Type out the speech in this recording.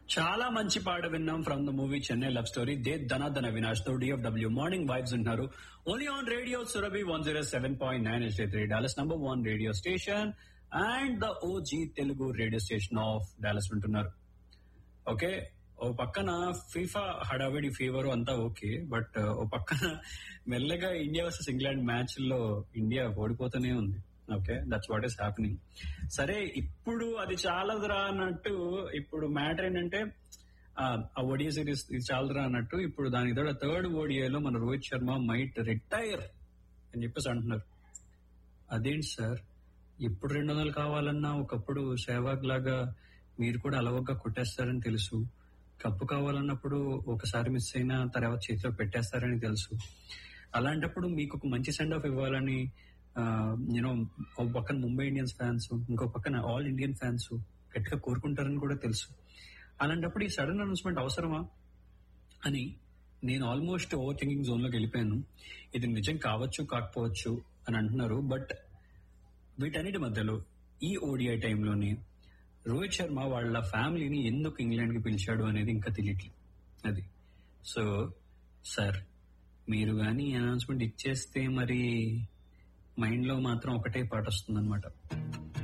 చాలా మంచి పాట విన్నాం from the movie Chennai love story దే ధనాధన వినాష్ తో డిఎఫ్డబ్ల్యూ మార్నింగ్ వైబ్స్ ఉంటున్నారు only on radio Surabhi one zero seven point nine ఎస్ త్రీ Dallas number one radio station and the OG Telugu radio station of Dallas ఉంటున్నారు ఓకే ఓ పక్కన ఫీఫా హడావిడి ఫీవర్ అంతా ఓకే బట్ ఓ పక్కన మెల్లగా ఇండియా వర్సెస్ ఇంగ్లాండ్ మ్యాచ్ లో ఇండియా ఓడిపోతూనే ఉంది okay that's what is happening సరే ఇప్పుడు అది చాలదురా అన్నట్టు ఇప్పుడు మ్యాటర్ ఏంటంటే ఆ ఓడియా సిరీస్ ఇది చాలదురా అన్నట్టు ఇప్పుడు దానికి తోడు థర్డ్ ఓడియాలో మన రోహిత్ శర్మ మైట్ రిటైర్ అని చెప్పేసి అంటున్నారు అదేంటి సార్ ఇప్పుడు రెండు వందలు కావాలన్నా ఒకప్పుడు సేవాగ్ లాగా మీరు కూడా అలవగ్గా కొట్టేస్తారని తెలుసు కప్పు కావాలన్నప్పుడు ఒకసారి మిస్ అయినా తర్వాత చేతిలో పెట్టేస్తారని తెలుసు అలాంటప్పుడు మీకు ఒక మంచి సెండ్ ఆఫ్ ఇవ్వాలని యూనో ఒక పక్కన ముంబై ఇండియన్స్ ఫ్యాన్స్ ఇంకో పక్కన ఆల్ ఇండియన్ ఫ్యాన్స్ గట్టిగా కోరుకుంటారని కూడా తెలుసు అలాంటప్పుడు ఈ సడన్ అనౌన్స్మెంట్ అవసరమా అని నేను ఆల్మోస్ట్ ఓవర్ థింకింగ్ జోన్ లోకి వెళ్ళిపోయాను ఇది నిజం కావచ్చు కాకపోవచ్చు అని అంటున్నారు బట్ వీటన్నిటి మధ్యలో ఈ ఓడిఐ టైంలోనే రోహిత్ శర్మ వాళ్ళ ఫ్యామిలీని ఎందుకు ఇంగ్లాండ్ కి పిలిచాడు అనేది ఇంకా తెలియట్లేదు అది సో సార్ మీరు కానీ అనౌన్స్మెంట్ ఇచ్చేస్తే మరి మైండ్ లో మాత్రం ఒకటే పాట వస్తుంది